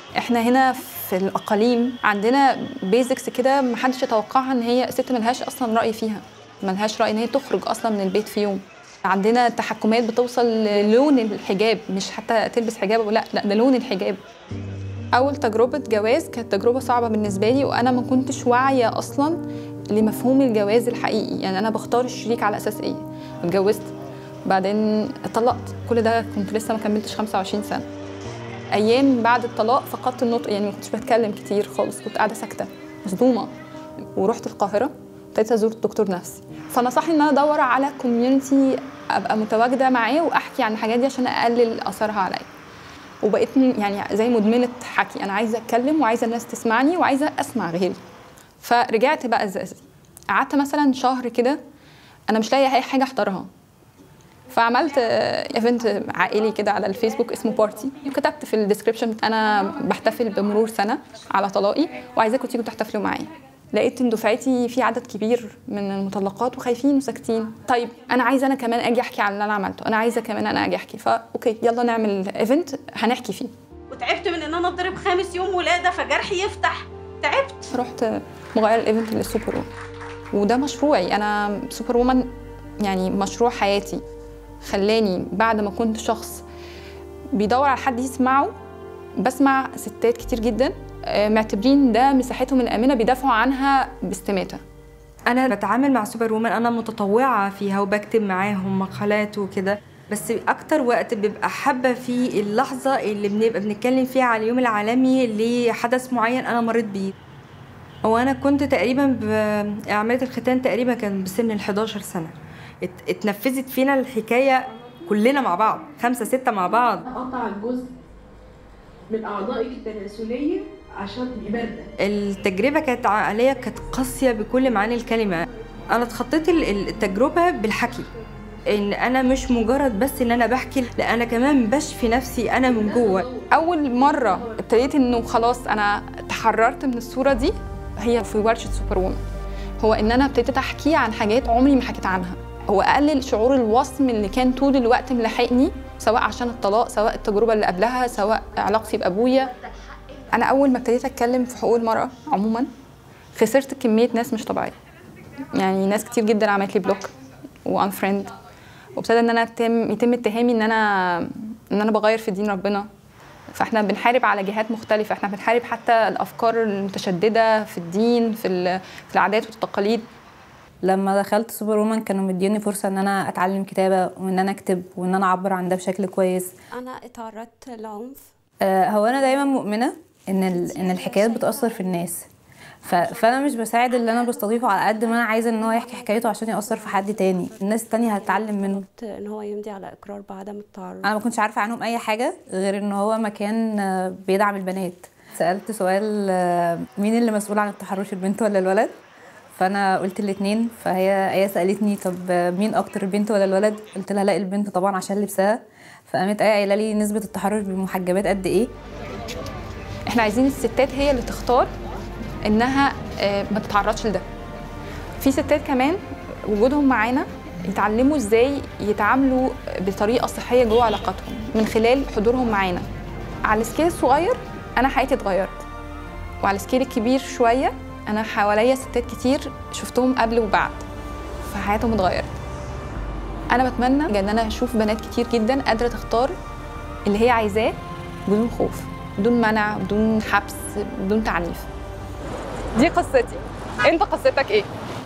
احنا هنا في الاقاليم عندنا بيزكس كده محدش يتوقعها ان هي ست ملهاش اصلا راي فيها ملهاش راي ان هي تخرج اصلا من البيت في يوم عندنا تحكمات بتوصل للون الحجاب مش حتى تلبس حجاب ولا لا ده لون الحجاب اول تجربه جواز كانت تجربه صعبه بالنسبه لي وانا ما كنتش واعيه اصلا لمفهوم الجواز الحقيقي يعني انا بختار الشريك على اساس ايه اتجوزت بعدين اتطلقت كل ده كنت لسه ما كملتش 25 سنه ايام بعد الطلاق فقدت النطق يعني ما كنتش بتكلم كتير خالص كنت قاعده ساكته مصدومه ورحت القاهره ابتديت ازور دكتور نفسي فنصحني ان انا ادور على كوميونتي ابقى متواجده معاه واحكي عن الحاجات دي عشان اقلل اثرها عليا وبقيت يعني زي مدمنه حكي انا عايزه اتكلم وعايزه الناس تسمعني وعايزه اسمع غيري فرجعت بقى الزقازيق قعدت مثلا شهر كده انا مش لاقيه اي حاجه احضرها فعملت ايفنت عائلي كده على الفيسبوك اسمه بارتي وكتبت في الديسكربشن انا بحتفل بمرور سنه على طلاقي وعايزاكم تيجوا تحتفلوا معايا لقيت ان دفعتي في عدد كبير من المطلقات وخايفين وساكتين طيب انا عايزه انا كمان اجي احكي عن اللي انا عملته انا عايزه كمان انا اجي احكي فاوكي يلا نعمل ايفنت هنحكي فيه وتعبت من ان انا اتضرب خامس يوم ولاده فجرحي يفتح تعبت رحت مغير الايفنت للسوبر وومن وده مشروعي انا سوبر وومن يعني مشروع حياتي خلاني بعد ما كنت شخص بيدور على حد يسمعه بسمع ستات كتير جدا معتبرين ده مساحتهم الامنه بيدافعوا عنها باستماته انا بتعامل مع سوبر وومن انا متطوعه فيها وبكتب معاهم مقالات وكده بس اكتر وقت ببقى حابه فيه اللحظه اللي بنبقى بنتكلم فيها على اليوم العالمي لحدث معين انا مريت بيه هو انا كنت تقريبا عمليه الختان تقريبا كان بسن ال 11 سنه اتنفذت فينا الحكايه كلنا مع بعض خمسه سته مع بعض قطع الجزء من اعضائك التناسليه عشان تبقي بارده التجربه كانت عليا كانت قاسيه بكل معاني الكلمه انا اتخطيت التجربه بالحكي ان انا مش مجرد بس ان انا بحكي لا انا كمان بشفي نفسي انا من جوه اول مره ابتديت انه خلاص انا تحررت من الصوره دي هي في ورشه سوبر وومن هو ان انا ابتديت احكي عن حاجات عمري ما حكيت عنها هو اقلل شعور الوصم اللي كان طول الوقت ملاحقني سواء عشان الطلاق سواء التجربه اللي قبلها سواء علاقتي بابويا انا اول ما ابتديت اتكلم في حقوق المراه عموما خسرت كميه ناس مش طبيعيه يعني ناس كتير جدا عملت لي بلوك وان فريند وابتدى ان انا يتم يتم اتهامي ان انا ان انا بغير في دين ربنا فاحنا بنحارب على جهات مختلفه احنا بنحارب حتى الافكار المتشدده في الدين في في العادات والتقاليد لما دخلت سوبر وومن كانوا مديني فرصه ان انا اتعلم كتابه وان انا اكتب وان انا اعبر عن ده بشكل كويس انا اتعرضت لعنف آه هو انا دايما مؤمنه ان ان الحكايات بتاثر في الناس فانا مش بساعد اللي انا بستضيفه على قد ما انا عايزه ان هو يحكي حكايته عشان ياثر في حد تاني الناس التانية هتتعلم منه ان هو يمضي على اقرار بعدم التعرض انا ما كنتش عارفه عنهم اي حاجه غير ان هو مكان بيدعم البنات سالت سؤال مين اللي مسؤول عن التحرش البنت ولا الولد فانا قلت الاثنين فهي هي سالتني طب مين اكتر البنت ولا الولد قلت لها لا البنت طبعا عشان لبسها فقامت ايه قايله لي نسبه التحرش بالمحجبات قد ايه احنا عايزين الستات هي اللي تختار انها ما تتعرضش لده في ستات كمان وجودهم معانا يتعلموا ازاي يتعاملوا بطريقه صحيه جوه علاقاتهم من خلال حضورهم معانا على السكيل الصغير انا حياتي اتغيرت وعلى السكيل الكبير شويه انا حواليا ستات كتير شفتهم قبل وبعد فحياتهم اتغيرت انا بتمنى ان انا اشوف بنات كتير جدا قادره تختار اللي هي عايزاه بدون خوف بدون منع بدون حبس بدون تعنيف دي قصتي انت قصتك ايه